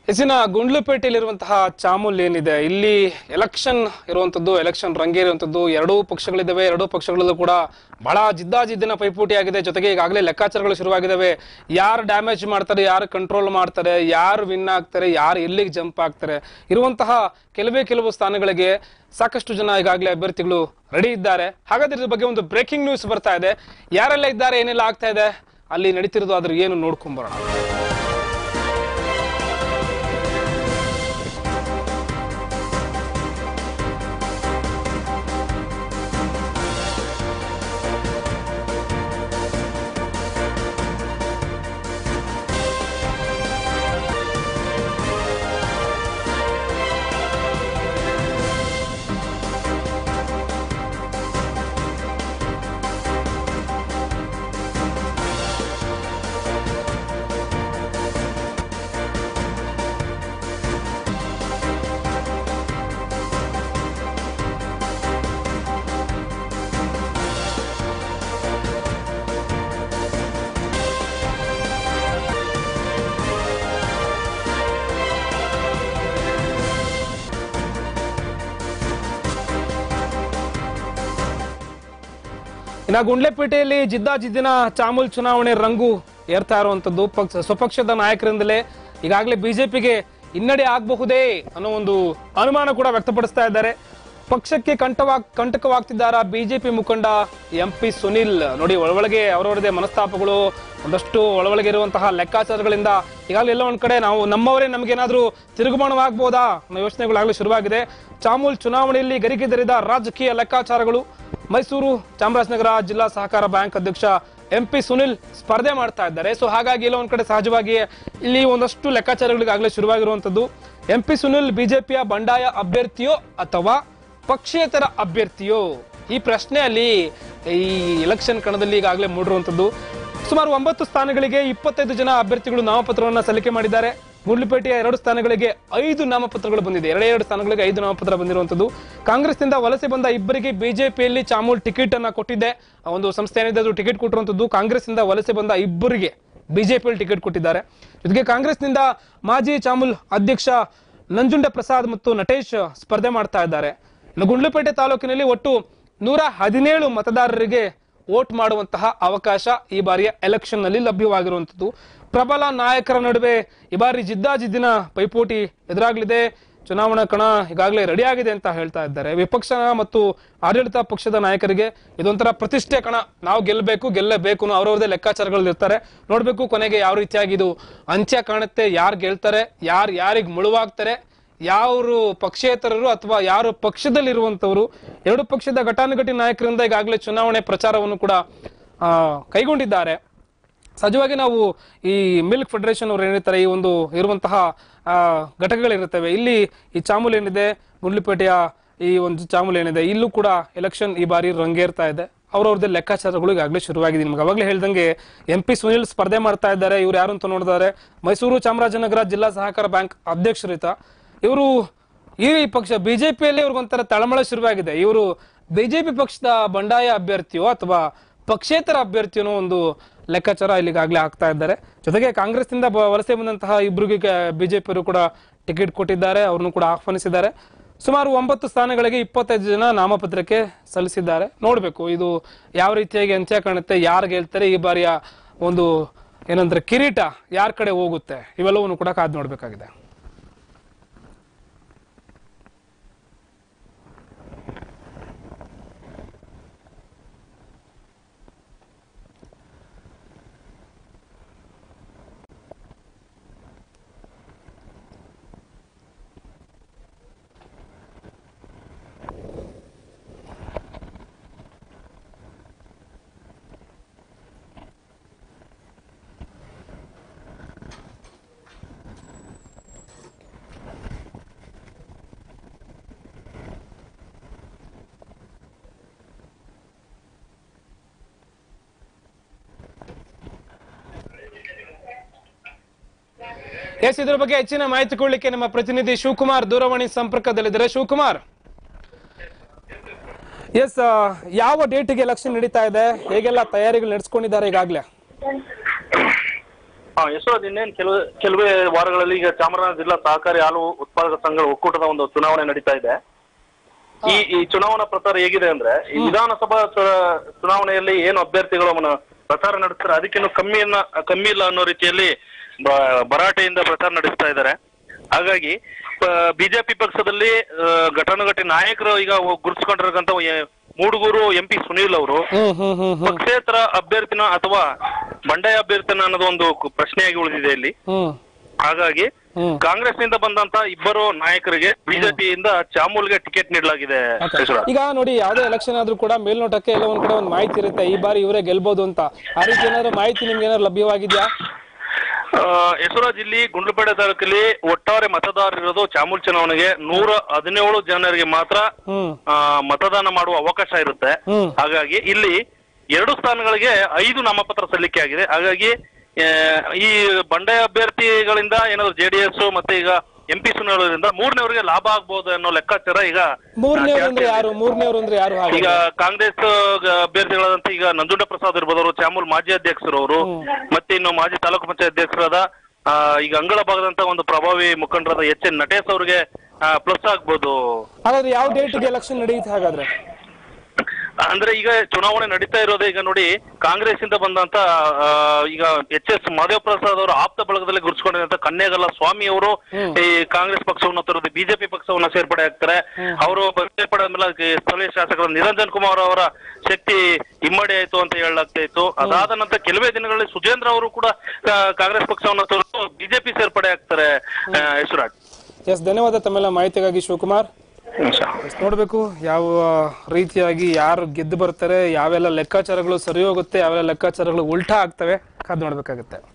ಹೆಚ್ಚಿನ ಗುಂಡ್ಲುಪೇಟೆಯಲ್ಲಿರುವಂತಹ ಚಾಮುಲ್ ಏನಿದೆ ಇಲ್ಲಿ ಎಲೆಕ್ಷನ್ ಇರುವಂತದ್ದು ಎಲೆಕ್ಷನ್ ರಂಗೇರುವಂತದ್ದು ಎರಡೂ ಪಕ್ಷಗಳಿದ್ದಾವೆ ಎರಡೂ ಪಕ್ಷಗಳಲ್ಲೂ ಕೂಡ ಬಹಳ ಜಿದ್ದಾಜಿದ್ದಿನ ಪೈಪೋಟಿ ಆಗಿದೆ ಜೊತೆಗೆ ಈಗಾಗಲೇ ಲೆಕ್ಕಾಚಾರಗಳು ಶುರುವಾಗಿದ್ದಾವೆ ಯಾರು ಡ್ಯಾಮೇಜ್ ಮಾಡ್ತಾರೆ ಯಾರು ಕಂಟ್ರೋಲ್ ಮಾಡ್ತಾರೆ ಯಾರು ವಿನ್ ಆಗ್ತಾರೆ ಯಾರು ಎಲ್ಲಿಗೆ ಜಂಪ್ ಆಗ್ತಾರೆ ಇರುವಂತಹ ಕೆಲವೇ ಕೆಲವು ಸ್ಥಾನಗಳಿಗೆ ಸಾಕಷ್ಟು ಜನ ಈಗಾಗಲೇ ಅಭ್ಯರ್ಥಿಗಳು ರೆಡಿ ಇದ್ದಾರೆ ಹಾಗಾದ್ರೆ ಇದ್ರ ಬಗ್ಗೆ ಒಂದು ಬ್ರೇಕಿಂಗ್ ನ್ಯೂಸ್ ಬರ್ತಾ ಇದೆ ಯಾರೆಲ್ಲ ಇದ್ದಾರೆ ಏನೆಲ್ಲ ಆಗ್ತಾ ಇದೆ ಅಲ್ಲಿ ನಡೀತಿರೋದು ಅದ್ರ ಏನು ನೋಡ್ಕೊಂಬರೋಣ ಇನ್ನ ಗುಂಡ್ಲೆಪೇಟೆಯಲ್ಲಿ ಜಿದ್ದಾಜಿದ್ದಿನ ಚಾಮುಲ್ ಚುನಾವಣೆ ರಂಗು ಏರ್ತಾ ಇರುವಂತದ್ದು ಪಕ್ಷ ಸ್ವಪಕ್ಷದ ನಾಯಕರಿಂದಲೇ ಈಗಾಗಲೇ ಬಿಜೆಪಿಗೆ ಹಿನ್ನಡೆ ಆಗಬಹುದೇ ಅನ್ನೋ ಒಂದು ಅನುಮಾನ ಕೂಡ ವ್ಯಕ್ತಪಡಿಸ್ತಾ ಇದ್ದಾರೆ ಪಕ್ಷಕ್ಕೆ ಕಂಠವಾಗ್ ಕಂಟಕವಾಗ್ತಿದ್ದಾರ ಬಿಜೆಪಿ ಮುಖಂಡ ಎಂ ಪಿ ಸುನಿಲ್ ನೋಡಿ ಒಳೊಳಗೆ ಅವರವರದೇ ಮನಸ್ತಾಪಗಳು ಒಂದಷ್ಟು ಒಳೊಳಗೆ ಇರುವಂತಹ ಲೆಕ್ಕಾಚಾರಗಳಿಂದ ಈಗಾಗಲೇ ಎಲ್ಲ ಒಂದ್ ಕಡೆ ನಾವು ನಮ್ಮವರೇ ನಮಗೇನಾದ್ರೂ ತಿರುಗುಮಾಣವಾಗ್ಬೋದಾ ಅನ್ನೋ ಯೋಚನೆಗಳಾಗಲೇ ಶುರುವಾಗಿದೆ ಚಾಮುಲ್ ಚುನಾವಣೆಯಲ್ಲಿ ಗರಿಗೆದರಿದ ರಾಜಕೀಯ ಲೆಕ್ಕಾಚಾರಗಳು ಮೈಸೂರು ಚಾಮರಾಜನಗರ ಜಿಲ್ಲಾ ಸಹಕಾರ ಬ್ಯಾಂಕ್ ಅಧ್ಯಕ್ಷ ಎಂ ಪಿ ಸುನಿಲ್ ಸ್ಪರ್ಧೆ ಮಾಡ್ತಾ ಇದ್ದಾರೆ ಸೊ ಹಾಗಾಗಿ ಎಲ್ಲ ಒಂದ್ ಕಡೆ ಸಹಜವಾಗಿ ಇಲ್ಲಿ ಒಂದಷ್ಟು ಲೆಕ್ಕಾಚಾರಗಳಿಗಾಗಲೇ ಶುರುವಾಗಿರುವಂತದ್ದು ಎಂ ಪಿ ಸುನಿಲ್ ಬಿಜೆಪಿಯ ಬಂಡಾಯ ಅಭ್ಯರ್ಥಿಯೋ ಅಥವಾ ಪಕ್ಷೇತರ ಅಭ್ಯರ್ಥಿಯೋ ಈ ಪ್ರಶ್ನೆಯಲ್ಲಿ ಈ ಎಲೆಕ್ಷನ್ ಕಣದಲ್ಲಿ ಈಗಾಗಲೇ ಮೂಡಿರುವಂತದ್ದು ಸುಮಾರು ಒಂಬತ್ತು ಸ್ಥಾನಗಳಿಗೆ ಇಪ್ಪತ್ತೈದು ಜನ ಅಭ್ಯರ್ಥಿಗಳು ನಾಮಪತ್ರವನ್ನ ಸಲ್ಲಿಕೆ ಮಾಡಿದ್ದಾರೆ ಗುಂಡ್ಲುಪೇಟೆಯ ಎರಡು ಸ್ಥಾನಗಳಿಗೆ ಐದು ನಾಮಪತ್ರಗಳು ಬಂದಿದೆ ಎರಡೇ ಎರಡು ಸ್ಥಾನಗಳಿಗೆ ಐದು ನಾಮಪತ್ರ ಬಂದಿರುವಂತದ್ದು ಕಾಂಗ್ರೆಸ್ನಿಂದ ವಲಸೆ ಬಂದ ಇಬ್ಬರಿಗೆ ಬಿಜೆಪಿಯಲ್ಲಿ ಚಾಮೂಲ್ ಟಿಕೆಟ್ ಅನ್ನ ಕೊಟ್ಟಿದ್ದೆ ಆ ಒಂದು ಸಂಸ್ಥೆ ಏನಿದೆ ಅದು ಟಿಕೆಟ್ ಕೊಟ್ಟಿರುವಂತದ್ದು ಕಾಂಗ್ರೆಸ್ನಿಂದ ವಲಸೆ ಬಂದ ಇಬ್ಬರಿಗೆ ಬಿಜೆಪಿಯಲ್ಲಿ ಟಿಕೆಟ್ ಕೊಟ್ಟಿದ್ದಾರೆ ಜೊತೆಗೆ ಕಾಂಗ್ರೆಸ್ನಿಂದ ಮಾಜಿ ಚಾಮುಲ್ ಅಧ್ಯಕ್ಷ ನಂಜುಂಡ ಪ್ರಸಾದ್ ಮತ್ತು ನಟೇಶ್ ಸ್ಪರ್ಧೆ ಮಾಡ್ತಾ ಇದ್ದಾರೆ ಇನ್ನು ಗುಂಡ್ಲುಪೇಟೆ ತಾಲೂಕಿನಲ್ಲಿ ಒಟ್ಟು ನೂರ ಹದಿನೇಳು ಮತದಾರರಿಗೆ ವೋಟ್ ಮಾಡುವಂತಹ ಅವಕಾಶ ಈ ಬಾರಿಯ ಎಲೆಕ್ಷನ್ ನಲ್ಲಿ ಲಭ್ಯವಾಗಿರುವಂತದ್ದು ಪ್ರಬಲ ನಾಯಕರ ನಡುವೆ ಈ ಬಾರಿ ಜಿದ್ದಾಜಿದ್ದಿನ ಪೈಪೋಟಿ ಎದುರಾಗಲಿದೆ ಚುನಾವಣಾ ಕಣ ಈಗಾಗಲೇ ರೆಡಿ ಆಗಿದೆ ಅಂತ ಹೇಳ್ತಾ ಇದ್ದಾರೆ ವಿಪಕ್ಷ ಮತ್ತು ಆಡಳಿತ ಪಕ್ಷದ ನಾಯಕರಿಗೆ ಇದೊಂಥರ ಪ್ರತಿಷ್ಠೆ ಕಣ ನಾವು ಗೆಲ್ಲಬೇಕು ಗೆಲ್ಲಬೇಕು ಅನ್ನೋ ಅವ್ರವ್ರದೇ ಲೆಕ್ಕಾಚಾರಗಳು ಇರ್ತಾರೆ ನೋಡ್ಬೇಕು ಕೊನೆಗೆ ಯಾವ ರೀತಿಯಾಗಿ ಇದು ಅಂತ್ಯ ಕಾಣುತ್ತೆ ಯಾರು ಗೆಲ್ತಾರೆ ಯಾರು ಯಾರಿಗೆ ಮುಳುವಾಗ್ತಾರೆ ಯಾರು ಪಕ್ಷೇತರರು ಅಥವಾ ಯಾರು ಪಕ್ಷದಲ್ಲಿರುವಂತವರು ಎರಡು ಪಕ್ಷದ ಘಟಾನುಘಟಿ ನಾಯಕರಿಂದ ಈಗಾಗಲೇ ಚುನಾವಣೆ ಪ್ರಚಾರವನ್ನು ಕೂಡ ಆ, ಕೈಗೊಂಡಿದ್ದಾರೆ ಸಹಜವಾಗಿ ನಾವು ಈ ಮಿಲ್ಕ್ ಫೆಡರೇಷನ್ ಅವರು ಏನಿರ್ತಾರೆ ಈ ಒಂದು ಇರುವಂತಹ ಆ, ಘಟಕಗಳಿರುತ್ತವೆ ಇಲ್ಲಿ ಈ ಚಾಮುಲ್ ಏನಿದೆ ಗುಂಡ್ಲುಪೇಟೆಯ ಈ ಒಂದು ಚಾಮುಲ್ ಏನಿದೆ ಇಲ್ಲೂ ಕೂಡ ಎಲೆಕ್ಷನ್ ಈ ಬಾರಿ ರಂಗೇರ್ತಾ ಇದೆ ಅವ್ರವ್ರದ್ದೇ ಲೆಕ್ಕಾಚಾರಗಳು ಈಗಾಗಲೇ ಶುರುವಾಗಿದೆ ನಿಮ್ಗೆ ಅವಾಗಲೇ ಹೇಳ್ದಂಗೆ ಎಂ ಪಿ ಸುನಿಲ್ ಸ್ಪರ್ಧೆ ಮಾಡ್ತಾ ಇದ್ದಾರೆ ಇವ್ರು ಯಾರು ಅಂತ ನೋಡಿದ್ದಾರೆ ಮೈಸೂರು ಚಾಮರಾಜನಗರ ಜಿಲ್ಲಾ ಸಹಕಾರ ಬ್ಯಾಂಕ್ ಅಧ್ಯಕ್ಷರಿತ ಇವರು ಈ ಪಕ್ಷ ಬಿಜೆಪಿಯಲ್ಲಿ ಇವ್ರಿಗೊಂಥರ ತಳಮಳ ಶುರುವಾಗಿದೆ ಇವರು ಬಿಜೆಪಿ ಪಕ್ಷದ ಬಂಡಾಯ ಅಭ್ಯರ್ಥಿಯೋ ಅಥವಾ ಪಕ್ಷೇತರ ಅಭ್ಯರ್ಥಿ ಅನ್ನೋ ಒಂದು ಲೆಕ್ಕಾಚಾರ ಇಲ್ಲಿಗಾಗಲೇ ಆಗ್ತಾ ಇದ್ದಾರೆ ಜೊತೆಗೆ ಕಾಂಗ್ರೆಸ್ನಿಂದ ಬ- ವಲಸೆ ಬಂದಂತಹ ಇಬ್ಬರಿಗೆ ಬಿಜೆಪಿಯವರು ಕೂಡ ಟಿಕೆಟ್ ಕೊಟ್ಟಿದ್ದಾರೆ ಅವ್ರನ್ನು ಕೂಡ ಆಹ್ವಾನಿಸಿದ್ದಾರೆ ಸುಮಾರು ಒಂಬತ್ತು ಸ್ಥಾನಗಳಿಗೆ ಇಪ್ಪತ್ತೈದು ಜನ ನಾಮಪತ್ರಕ್ಕೆ ಸಲ್ಲಿಸಿದ್ದಾರೆ ನೋಡ್ಬೇಕು ಇದು ಯಾವ ರೀತಿಯಾಗಿ ಅಂತ್ಯ ಕಾಣುತ್ತೆ ಯಾರು ಗೆಲ್ತಾರೆ ಈ ಬಾರಿಯ ಒಂದು ಏನಂದ್ರೆ ಕಿರೀಟ ಯಾರ ಕಡೆ ಹೋಗುತ್ತೆ ಇವೆಲ್ಲವನ್ನು ಕೂಡ ಕಾದ್ ನೋಡ್ಬೇಕಾಗಿದೆ ಎಸ್ ಇದ್ರ ಬಗ್ಗೆ ಹೆಚ್ಚಿನ ಮಾಹಿತಿ ಕೊಡ್ಲಿಕ್ಕೆ ನಮ್ಮ ಪ್ರತಿನಿಧಿ ಶಿವಕುಮಾರ್ ದೂರವಾಣಿ ಸಂಪರ್ಕದಲ್ಲಿದ್ದಾರೆ ಶಿವಕುಮಾರ್ ಎಸ್ ಯಾವ ಡೇಟಿಗೆ ಎಲೆಕ್ಷನ್ ನಡೀತಾ ಇದೆ ಹೇಗೆಲ್ಲ ತಯಾರಿಗಳು ನಡೆಸ್ಕೊಂಡಿದ್ದಾರೆ ಈಗಾಗಲೇ ಹಾ ಯಶೋರಾಜ್ ಇನ್ನೇನು ಕೆಲವು ಕೆಲವೇ ವಾರಗಳಲ್ಲಿ ಈಗ ಚಾಮರಾಜನಗರ ಜಿಲ್ಲಾ ಸಹಕಾರಿ ಹಾಲು ಉತ್ಪಾದಕ ಸಂಘಗಳ ಒಕ್ಕೂಟದ ಒಂದು ಚುನಾವಣೆ ನಡೀತಾ ಇದೆ ಈ ಈ ಚುನಾವಣಾ ಪ್ರಚಾರ ಹೇಗಿದೆ ಅಂದ್ರೆ ಈ ವಿಧಾನಸಭಾ ಚು- ಚುನಾವಣೆಯಲ್ಲಿ ಏನು ಅಭ್ಯರ್ಥಿಗಳು ಅವನ ಪ್ರಚಾರ ನಡೆಸ್ತಾರೆ ಅದಕ್ಕಿಂತ ಕಮ್ಮಿಯನ್ನ ಕಮ್ಮಿ ಇಲ್ಲ ಅನ್ನೋ ರೀತಿಯಲ್ಲಿ ಬ- ಭರಾಟೆಯಿಂದ ಪ್ರಚಾರ ನಡೆಸ್ತಾ ಇದ್ದಾರೆ ಹಾಗಾಗಿ ಬಿಜೆಪಿ ಪಕ್ಷದಲ್ಲಿ ಆ, ಘಟಾನುಘಟಿ ನಾಯಕರು ಈಗ ಗುರುತಿಸ್ಕೊಂಡಿರ್ತಕ್ಕಂಥ ಮೂಡುಗೂರು ಎಂ ಪಿ ಸುನೀಲ್ ಅವರು ಹ್ಮ್ ಹ್ಮ್ ಹ್ಮ್ ಹ್ಮ್ ಪಕ್ಷೇತರ ಅಭ್ಯರ್ಥಿನ ಅಥವಾ ಬಂಡಾಯ ಅಭ್ಯರ್ಥಿನ ಅನ್ನೋದು ಒಂದು ಕು- ಪ್ರಶ್ನೆಯಾಗಿ ಉಳಿದಿದೆ ಇಲ್ಲಿ ಹ್ಮ್ ಹಾಗಾಗಿ ಹ್ಮ್ ಕಾಂಗ್ರೆಸ್ ನಿಂದ ಬಂದಂತ ಇಬ್ಬರು ನಾಯಕರಿಗೆ ಬಿಜೆಪಿಯಿಂದ ಚಾಮೂಲ್ಗೆ ಟಿಕೆಟ್ ನೀಡಲಾಗಿದೆ Okay. ಯಶೋರಾಜ್. ಈಗ ನೋಡಿ ಯಾವ್ದೇ ಎಲೆಕ್ಷನ್ ಆದ್ರೂ ಕೂಡ ಮೇಲ್ನೋಟಕ್ಕೆ ಎಲ್ಲ ಒಂದ್ ಕಡೆ ಒಂದು ಮಾಹಿತಿ ಇರುತ್ತೆ ಈ ಬಾರಿ ಇವರೇ ಗೆಲ್ಬಹುದು ಅಂತ ಆ ರೀತಿ ಏನಾದ್ರು ಮಾಹಿತಿ ನಿಮ್ಗೆ ಏನಾದ್ರು ಲಭ್ಯವಾಗಿದ್ಯಾ ಆ, ಯಶೋರಾಜ್ ಇಲ್ಲಿ ಗುಂಡ್ಲುಪೇಟೆ ತಾಲೂಕಲ್ಲಿ ಒಟ್ಟಾರೆ ಮತದಾರರು ಇರೋದು ಚಾಮೂಲ್ ಚುನಾವಣೆಗೆ ನೂರ ಹದಿನೇಳು ಜನರಿಗೆ ಮಾತ್ರ ಹ್ಮ್ ಆ, ಮತದಾನ ಮಾಡುವ ಅವಕಾಶ ಇರುತ್ತೆ ಹ್ಮ್ ಹಾಗಾಗಿ ಇಲ್ಲಿ ಎರಡು ಸ್ಥಾನಗಳಿಗೆ ಐದು ನಾಮಪತ್ರ ಸಲ್ಲಿಕೆ ಆಗಿದೆ ಹಾಗಾಗಿ ಆ, ಈ ಬಂಡಾಯ ಅಭ್ಯರ್ಥಿಗಳಿಂದ ಏನಾದ್ರು ಜೆಡಿಎಸ್ ಮತ್ತೆ ಈಗ ಎಂ ಪಿ ಸುನೀಲರಿಂದ ಮೂರನೇವರಿಗೆ ಲಾಭ ಆಗ್ಬೋದು ಅನ್ನೋ ಲೆಕ್ಕಾಚಾರ ಈಗ ಮೂರನೇವ್ರು ಅಂದ್ರೆ ಯಾರು ಮೂರನೇವ್ರು ಅಂದ್ರೆ ಯಾರು ಹಾಗೆ ಈಗ ಕಾಂಗ್ರೆಸ್ ಅಭ್ಯರ್ಥಿಗಳಾದಂತ ಈಗ ನಂಜುಂಡ ಪ್ರಸಾದ್ ಇರ್ಬೋದು ಅವರು ಚಾಮೂಲ್ ಮಾಜಿ ಅಧ್ಯಕ್ಷರು ಅವರು ಮತ್ತೆ ಇನ್ನು ಮಾಜಿ ತಾಲೂಕು ಪಂಚಾಯತ್ ಅಧ್ಯಕ್ಷರಾದ ಆ, ಈಗ ಅಂಗಳ ಭಾಗದಂತ ಒಂದು ಪ್ರಭಾವಿ ಮುಖಂಡರಾದ ಎಚ್ ಎನ್ ನಟೇಶ್ ಅವ್ರಿಗೆ ಪ್ಲಸ್ ಆಗ್ಬೋದು ಹಾಗಾದ್ರೆ ಯಾವ ಡೇಟ್ಗೆ ಎಲೆಕ್ಷನ್ ನಡೆಯುತ್ತೆ ಹಾಗಾದ್ರೆ ಅಂದ್ರೆ ಈಗ ಚುನಾವಣೆ ನಡೀತಾ ಇರೋದೇ ಈಗ ನೋಡಿ ಕಾಂಗ್ರೆಸ್ ಇಂದ ಬಂದಂತ ಆ, ಈಗ ಎಚ್ ಎಸ್ ಮಾದೇವ ಪ್ರಸಾದ್ ಅವರು ಆಪ್ತ ಬಳಗದಲ್ಲಿ ಗುರುತಿಸಿಕೊಂಡಿರುವಂತ ಕನ್ನೇಗಲ್ಲ ಸ್ವಾಮಿ ಅವರು ಈ ಕಾಂಗ್ರೆಸ್ ಪಕ್ಷವನ್ನು ತೊರೆದು ಬಿಜೆಪಿ ಪಕ್ಷವನ್ನ ಸೇರ್ಪಡೆ ಆಗ್ತಾರೆ ಅವರು ಸೇರ್ಪಡೆ ಆದ್ಮೇಲೆ ಅದಕ್ಕೆ ಸ್ಥಳೀಯ ಶಾಸಕರ ನಿರಂಜನ್ ಕುಮಾರ್ ಅವರ ಶಕ್ತಿ ಇಮ್ಮಡಿ ಆಯ್ತು ಅಂತ ಹೇಳಲಾಗ್ತಾ ಇತ್ತು ಅದಾದ ನಂತರ ಕೆಲವೇ ದಿನಗಳಲ್ಲಿ ಸುಜೇಂದ್ರ ಅವರು ಕೂಡ ಆ, ಕಾಂಗ್ರೆಸ್ ಪಕ್ಷವನ್ನ ತೊರೆದು ಬಿಜೆಪಿ ಸೇರ್ಪಡೆ ಆಗ್ತಾರೆ ಆ, ಯಶವರಾಜ್ ಎಸ್ ಧನ್ಯವಾದ ತಮ್ಮೆಲ್ಲ ಮಾಹಿತಿಗಾಗಿ ಶಿವಕುಮಾರ್ ಎಸ್ ನೋಡ್ಬೇಕು ಯಾವ ರೀತಿಯಾಗಿ ಯಾರು ಗೆದ್ದು ಬರ್ತಾರೆ ಯಾವೆಲ್ಲ ಲೆಕ್ಕಾಚಾರಗಳು ಸರಿ ಹೋಗುತ್ತೆ ಯಾವೆಲ್ಲ ಲೆಕ್ಕಾಚಾರಗಳು ಉಲ್ಟಾ ಆಗ್ತವೆ ಕಾದ್ ನೋಡ್ಬೇಕಾಗುತ್ತೆ